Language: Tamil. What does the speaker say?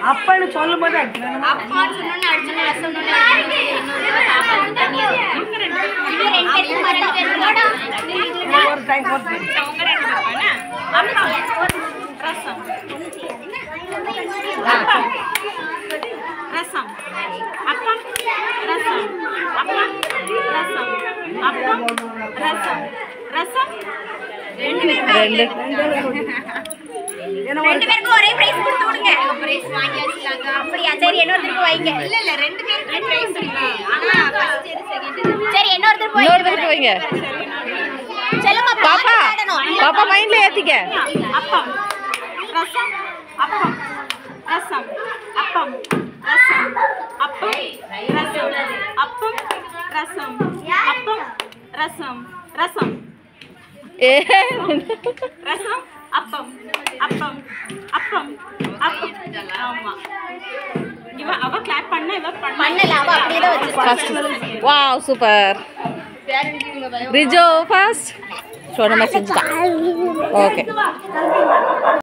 அப்பன்னு சொல்லும் போது அடிக்கணும் அப்பான்னு சொன்னோன்னு அடிச்சோன்னு ரசம் சொன்னோன்னு அடிச்சோன்னு இன்னொரு சாப்பாடு தனியா இவங்க ரெண்டு பேரும் இவங்க ரெண்டு பேரும் மட்டும் ஒரு டைம் போட்டு அவங்க ரெண்டு பேரும் அப்பா ரசம் அப்பம் ரசம் அப்பம் ரசம் அப்பம் ரசம் அப்பம் ரசம் ரசம் ரெண்டு பேரும் ரெண்டு ரெண்டு பேருக்கும் ஒரே பிரைஸ் கொடுத்து விடுங்க பிரைஸ் வாங்கியாச்சுலாங்க அப்படியா சரி இன்னொருத்தருக்கு வைங்க இல்ல இல்ல ரெண்டு பேருக்கு பிரைஸ் இருக்கு ஆனா ஃபர்ஸ்ட் இயர் செகண்ட் சரி இன்னொருத்தருக்கு வைங்க இன்னொருத்தருக்கு வைங்க செல்லுமா பாப்பா பாப்பா மைண்ட்ல ஏத்திக்க அப்பம் ரசம் அப்பம் ரசம் அப்பம் ரசம் அப்பம் ரசம் அப்பம் ரசம் அப்பம் ரசம் ரசம் ஏ ரசம் அப்பம் அப்பம் அப்பம் அப்பம் ஆமா இவ அவ கிளாப் பண்ண இவ பண்ணல அவ அப்படியே தான் வச்சிருக்கா wow super Rijo first so நம்ம செஞ்சுட்டான் ஓகே